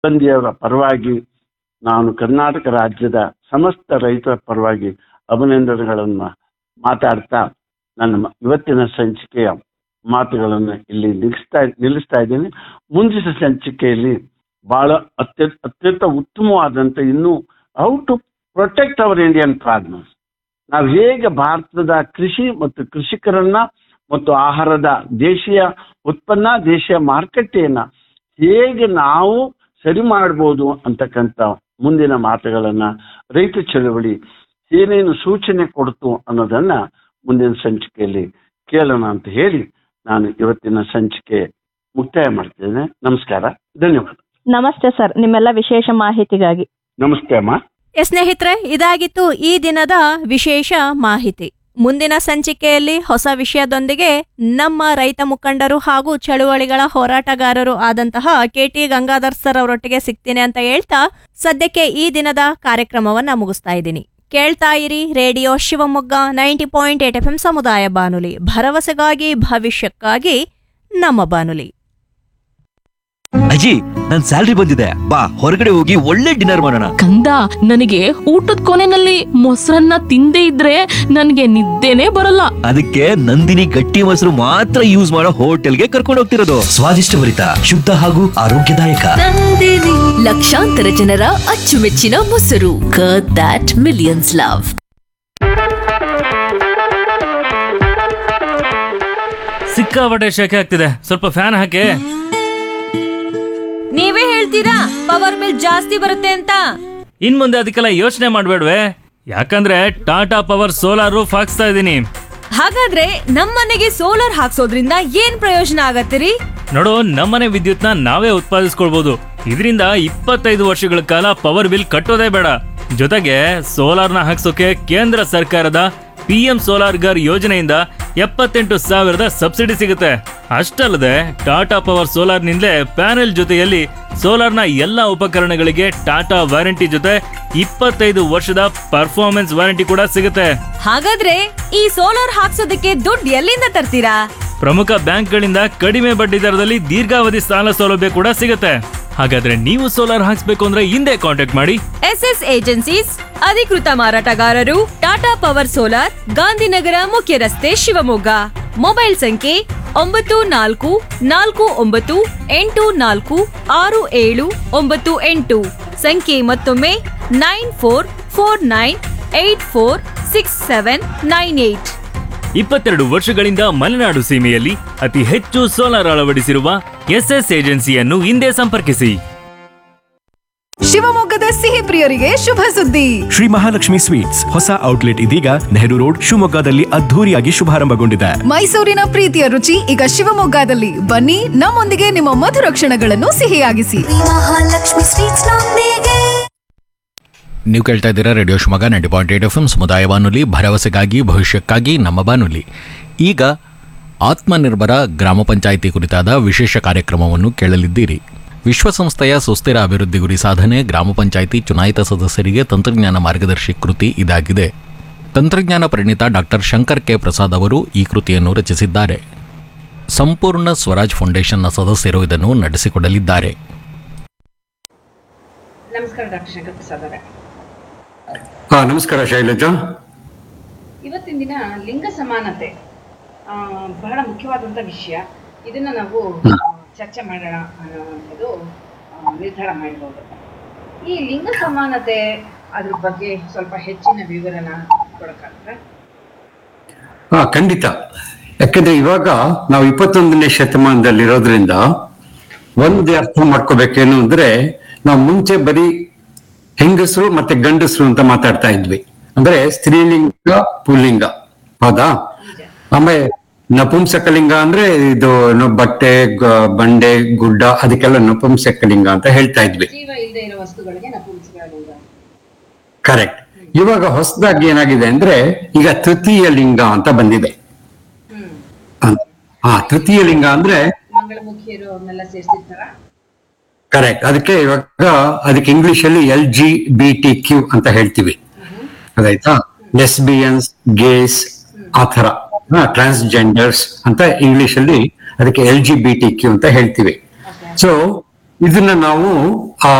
ಸಿಬ್ಬಂದಿಯವರ ಪರವಾಗಿ ನಾನು ಕರ್ನಾಟಕ ರಾಜ್ಯದ ಸಮಸ್ತ ರೈತರ ಪರವಾಗಿ ಅಭಿನಂದನೆಗಳನ್ನು ಮಾತಾಡ್ತಾ ನನ್ನ ಮ- ಇವತ್ತಿನ ಸಂಚಿಕೆಯ ಮಾತುಗಳನ್ನು ಇಲ್ಲಿ ನಿಲ್ಲಿಸ್ತಾ ನಿಲ್ಲಿಸ್ತಾ ಇದ್ದೀನಿ ಮುಂದಿನ ಸಂಚಿಕೆಯಲ್ಲಿ ಬಹಳ ಅತ್ಯಂತ ಅತ್ಯಂತ ಉತ್ತಮವಾದಂಥ ಇನ್ನೂ how to protect our Indian farmers ನಾವು ಹೇಗೆ ಭಾರತದ ಕೃಷಿ ಮತ್ತು ಕೃಷಿಕರನ್ನ ಮತ್ತು ಆಹಾರದ ದೇಶೀಯ ಉತ್ಪನ್ನ ದೇಶೀಯ ಮಾರುಕಟ್ಟೆಯನ್ನ ಹೇಗೆ ನಾವು ಸರಿ ಮಾಡ್ಬೋದು ಅಂತಕ್ಕಂಥ ಮುಂದಿನ ಮಾತುಗಳನ್ನ ರೈತ ಚಳವಳಿ ಏನೇನು ಸೂಚನೆ ಕೊಡ್ತು ಅನ್ನೋದನ್ನ ಮುಂದಿನ ಸಂಚಿಕೆಯಲ್ಲಿ ಕೇಳೋಣ ಅಂತ ಹೇಳಿ ನಾನು ಇವತ್ತಿನ ಸಂಚಿಕೆ ಮುಕ್ತಾಯ ಮಾಡ್ತೇನೆ ನಮಸ್ಕಾರ ಧನ್ಯವಾದ ನಮಸ್ತೆ ಸರ್ ನಿಮ್ಮೆಲ್ಲ ವಿಶೇಷ ಮಾಹಿತಿಗಾಗಿ ನಮಸ್ತೆ ಅಮ್ಮ ಎಸ್ ಸ್ನೇಹಿತರೆ ಇದಾಗಿತ್ತು ಈ ದಿನದ ವಿಶೇಷ ಮಾಹಿತಿ ಮುಂದಿನ ಸಂಚಿಕೆಯಲ್ಲಿ ಹೊಸ ವಿಷಯದೊಂದಿಗೆ ನಮ್ಮ ರೈತ ಮುಖಂಡರು ಹಾಗೂ ಚಳುವಳಿಗಳ ಹೋರಾಟಗಾರರು ಆದಂತಹ ಕೆ ಟಿ ಗಂಗಾಧರ್ ಸರ್ ಅವರೊಟ್ಟಿಗೆ ಸಿಗ್ತೀನಿ ಅಂತ ಹೇಳ್ತಾ ಸದ್ಯಕ್ಕೆ ಈ ದಿನದ ಕಾರ್ಯಕ್ರಮವನ್ನ ಮುಗಿಸ್ತಾ ಇದ್ದೀನಿ ಕೇಳ್ತಾ ಇರಿ radio Shivamogga ninety point eight F M ಸಮುದಾಯ ಬಾನುಲಿ ಭರವಸೆಗಾಗಿ ಭವಿಷ್ಯಕ್ಕಾಗಿ ನಮ್ಮ ಬಾನುಲಿ ಅಜ್ಜಿ ನನ್ ಸ್ಯಾಲ್ರಿ ಬಂದಿದೆ ಬಾ ಹೊರಗಡೆ ಹೋಗಿ ಒಳ್ಳೆ ಡಿನ್ನರ್ ಮಾಡೋಣ ಕಂದ ನನಗೆ ಊಟದ ಕೊನೆನಲ್ಲಿ ಮೊಸರನ್ನ ತಿಂದೇ ಇದ್ರೆ ನನಗೆ ನಿದ್ದೆನೇ ಬರಲ್ಲ ಅದಕ್ಕೆ ನಂದಿನಿ ಗಟ್ಟಿ ಮೊಸರು ಮಾತ್ರ ಯೂಸ್ ಮಾಡೋ ಹೋಟೆಲ್ಗೆ ಕರ್ಕೊಂಡು ಹೋಗ್ತಿರೋದು ಸ್ವಾದಿಷ್ಟಭರಿತ ಶುದ್ಧ ಹಾಗೂ ಆರೋಗ್ಯದಾಯಕ ಲಕ್ಷಾಂತರ ಜನರ ಅಚ್ಚುಮೆಚ್ಚಿನ ಮೊಸರು ದಟ್ ಮಿಲಿಯನ್ಸ್ ಲವ್ ಸಿಕ್ಕಾಪಟ್ಟೆ ಶೆಕೆ ಆಗ್ತಿದೆ ಸ್ವಲ್ಪ ಫ್ಯಾನ್ ಹಾಕಿ ನೀವೇ ಹೇಳ್ತೀರಾ ಪವರ್ ಬಿಲ್ ಜಾಸ್ತಿ ಬರುತ್ತೆ ಅಂತ ಇನ್ ಮುಂದೆ ಅದಕ್ಕೆಲ್ಲ ಯೋಚನೆ ಮಾಡ್ಬೇಡ್ವೆ ಯಾಕಂದ್ರೆ ಟಾಟಾ ಪವರ್ ಸೋಲಾರ್ ರೂಫ್ ಹಾಕ್ಸ್ತಾ ಇದ್ದೀನಿ ಹಾಗಾದ್ರೆ ನಮ್ಮನೆಗೆ ಸೋಲಾರ್ ಹಾಕ್ಸೋದ್ರಿಂದ ಏನ್ ಪ್ರಯೋಜನ ಆಗತ್ತಿರಿ ನೋಡು ನಮ್ಮನೆ ವಿದ್ಯುತ್ನ ನಾವೇ ಉತ್ಪಾದಿಸ್ಕೊಳ್ಬಹುದು ಇದರಿಂದ ಇಪ್ಪತ್ತೈದು ವರ್ಷಗಳ ಕಾಲ ಪವರ್ ಬಿಲ್ ಕಟ್ಟೋದೇ ಬೇಡ ಜೊತೆಗೆ ಸೋಲಾರ್ನ ಹಾಕ್ಸೋಕೆ ಕೇಂದ್ರ ಸರ್ಕಾರದ ಪಿ ಎಂ ಸೋಲಾರ್ ಗರ್ ಯೋಜನೆಯಿಂದ ಎಪ್ಪತ್ತೆಂಟು ಸಾವಿರದ ಸಬ್ಸಿಡಿ ಸಿಗುತ್ತೆ ಅಷ್ಟಲ್ಲದೆ ಟಾಟಾ ಪವರ್ ಸೋಲಾರ್ನಿಂದಲೇ ಪ್ಯಾನೆಲ್ ಜೊತೆಯಲ್ಲಿ ಸೋಲಾರ್ನ ಎಲ್ಲ ಉಪಕರಣಗಳಿಗೆ ಟಾಟಾ ವಾರಂಟಿ ಜೊತೆ ಇಪ್ಪತ್ತೈದು ವರ್ಷದ ಪರ್ಫಾರ್ಮೆನ್ಸ್ ವಾರಂಟಿ ಕೂಡ ಸಿಗುತ್ತೆ ಹಾಗಾದ್ರೆ ಈ ಸೋಲಾರ್ ಹಾಕ್ಸೋದಕ್ಕೆ ದುಡ್ಡು ಎಲ್ಲಿಂದ ತರ್ತೀರಾ ಪ್ರಮುಖ ಬ್ಯಾಂಕ್ಗಳಿಂದ ಕಡಿಮೆ ಬಡ್ಡಿ ದರದಲ್ಲಿ ದೀರ್ಘಾವಧಿ ಸಾಲ ಸೌಲಭ್ಯ ಕೂಡ ಸಿಗುತ್ತೆ ಹಾಗಾದ್ರೆ ನೀವು ಸೋಲಾರ್ ಹಾಕ್ಸ್ಬೇಕು ಅಂದ್ರೆ ಹಿಂದೆ ಕಾಂಟ್ಯಾಕ್ಟ್ ಮಾಡಿ ಎಸ್ ಎಸ್ ಏಜೆನ್ಸೀಸ್ ಅಧಿಕೃತ ಮಾರಾಟಗಾರರು ಟಾಟಾ ಪವರ್ ಸೋಲಾರ್ ಗಾಂಧಿನಗರ ಮುಖ್ಯ ರಸ್ತೆ ಶಿವಮೊಗ್ಗ ಮೊಬೈಲ್ ಸಂಖ್ಯೆ ಒಂಬತ್ತು ನಾಲ್ಕು ನಾಲ್ಕು ಒಂಬತ್ತು ಎಂಟು ನಾಲ್ಕು ಆರು ಏಳು ಒಂಬತ್ತು ಎಂಟು ಸಂಖ್ಯೆ ಮತ್ತೊಮ್ಮೆ nine four four nine eight four six seven nine eight ಇಪ್ಪತ್ತೆರಡು ವರ್ಷಗಳಿಂದ ಮಲೆನಾಡು ಸೀಮೆಯಲ್ಲಿ ಅತಿ ಹೆಚ್ಚು ಸೋಲಾರ್ ಅಳವಡಿಸಿರುವ ಎಸ್ಎಸ್ ಏಜೆನ್ಸಿಯನ್ನು ಹಿಂದೆ ಸಂಪರ್ಕಿಸಿ ಶಿವಮೊಗ್ಗದ ಸಿಹಿ ಪ್ರಿಯರಿಗೆ ಶುಭ ಸುದ್ದಿ ಶ್ರೀ ಮಹಾಲಕ್ಷ್ಮಿ ಸ್ವೀಟ್ಸ್ ಹೊಸ ಔಟ್ಲೆಟ್ ಇದೀಗ ನೆಹರು ರೋಡ್ ಶಿವಮೊಗ್ಗದಲ್ಲಿ ಅದ್ಧೂರಿಯಾಗಿ ಶುಭಾರಂಭಗೊಂಡಿದೆ ಮೈಸೂರಿನ ಪ್ರೀತಿಯ ರುಚಿ ಈಗ ಶಿವಮೊಗ್ಗದಲ್ಲಿ ಬನ್ನಿ ನಮ್ಮೊಂದಿಗೆ ನಿಮ್ಮ ಮಧುರ ಕ್ಷಣಗಳನ್ನು ಸಿಹಿಯಾಗಿಸಿ ಮಹಾಲಕ್ಷ್ಮಿ ಸ್ವೀಟ್ಸ್ ನೀವು ಕೇಳ್ತಾ ಇದ್ದೀರಾ radio Shivamogga ninety point eight F M ಸಮುದಾಯ ಬಾನುಲಿ ಭರವಸೆಗಾಗಿ ಭವಿಷ್ಯಕ್ಕಾಗಿ ನಮ್ಮ ಬಾನುಲಿ ಈಗ ಆತ್ಮನಿರ್ಭರ ಗ್ರಾಮ ಪಂಚಾಯಿತಿ ಕುರಿತಾದ ವಿಶೇಷ ಕಾರ್ಯಕ್ರಮವನ್ನು ಕೇಳಲಿದ್ದೀರಿ ವಿಶ್ವಸಂಸ್ಥೆಯ ಸುಸ್ಥಿರ ಅಭಿವೃದ್ಧಿ ಗುರಿ ಸಾಧನೆ ಗ್ರಾಮ ಪಂಚಾಯಿತಿ ಚುನಾಯಿತ ಸದಸ್ಯರಿಗೆ ತಂತ್ರಜ್ಞಾನ ಮಾರ್ಗದರ್ಶಿ ಕೃತಿ ಇದಾಗಿದೆ ತಂತ್ರಜ್ಞಾನ ಪರಿಣಿತ ಡಾಕ್ಟರ್ ಶಂಕರ್ ಕೆ ಪ್ರಸಾದ್ ಅವರು ಈ ಕೃತಿಯನ್ನು ರಚಿಸಿದ್ದಾರೆ ಸಂಪೂರ್ಣ ಸ್ವರಾಜ್ ಫೌಂಡೇಶನ್ನ ಸದಸ್ಯರು ಇದನ್ನು ನಡೆಸಿಕೊಡಲಿದ್ದಾರೆ ನಮಸ್ಕಾರ ಡಾಕ್ಟರ್ ಶಂಕರ್ ಪ್ರಸಾದ್ ಅವರೇ ಹಾ ನಮಸ್ಕಾರ ಶೈಲಜಾ ಇವತ್ತಿನ ದಿನ ಲಿಂಗ ಸಮಾನತೆ ಆ, ಬಹಳ ಮುಖ್ಯವಾದಂಥ ವಿಷಯ ಇದನ್ನ ನಾವು ಆ, ಚರ್ಚೆ ಮಾಡೋಣ ಅನ್ನೋದು ಆ, ನಿರ್ಧಾರ ಮಾಡ್ಬೋದು ಈ ಲಿಂಗ ಸಮಾನತೆ ಅದ್ರ ಬಗ್ಗೆ ಸ್ವಲ್ಪ ಹೆಚ್ಚಿನ ವಿವರಣ ಕೊಡಕ್ಕಾಗ್ತದೆ ಹಾ ಖಂಡಿತ ಯಾಕಂದ್ರೆ ಇವಾಗ ನಾವು ಇಪ್ಪತ್ತೊಂದನೇ ಶತಮಾನದಲ್ಲಿರೋದ್ರಿಂದ ಒಂದೇ ಅರ್ಥ ಮಾಡ್ಕೋಬೇಕೇನು ಅಂದ್ರೆ ನಾವು ಮುಂಚೆ ಬರೀ ಹೆಂಗಸರು ಮತ್ತೆ ಗಂಡಸರು ಅಂತ ಮಾತಾಡ್ತಾ ಇದ್ವಿ ಅಂದ್ರೆ ಸ್ತ್ರೀಲಿಂಗ ಪುಲ್ಲಿಂಗ ಹೌದಾ ಆಮೇಲೆ ನಪುಂಸಕಲಿಂಗ ಅಂದ್ರೆ ಇದು ಏನು ಬಟ್ಟೆ ಗ- ಬಂಡೆ ಗುಡ್ಡ ಅದಕ್ಕೆಲ್ಲ ನಪುಂಸಕಲಿಂಗ ಅಂತ ಹೇಳ್ತಾ ಇದ್ವಿ ಜೀವ ಇಲ್ಲದೆ ಇರೋ ವಸ್ತುಗಳಿಗೆ ನಪುಂಸಕಲಿಂಗ ಕರೆಕ್ಟ್ ಇವಾಗ ಹೊಸದಾಗಿ ಏನಾಗಿದೆ ಅಂದ್ರೆ ಈಗ ತೃತೀಯ ಲಿಂಗ ಅಂತ ಬಂದಿದೆ ಅಂತ. ಆ ತೃತೀಯ ಲಿಂಗ ಅಂದ್ರೆ ಮಂಗಳಮುಖಿಯರು ಅವ್ರನ್ನೆಲ್ಲ ಸೇರಿಸಿರ್ತಾರ ಕರೆಕ್ಟ್ ಅದಕ್ಕೆ ಇವಾಗ ಅದಕ್ಕೆ ಇಂಗ್ಲಿಷ್ ಅಲ್ಲಿ L G B T Q ಅಂತ ಹೇಳ್ತೀವಿ ಅದಾಯ್ತಾ ಲೆಸ್ಬಿಯನ್ಸ್ ಗೇಸ್ ಆ ತರ ಟ್ರಾನ್ಸ್ಜೆಂಡರ್ಸ್ ಅಂತ ಇಂಗ್ಲಿಷ್ ಅಲ್ಲಿ ಅದಕ್ಕೆ L G B T Q ಅಂತ ಹೇಳ್ತೀವಿ ಸೊ ಇದನ್ನ ನಾವು ಆ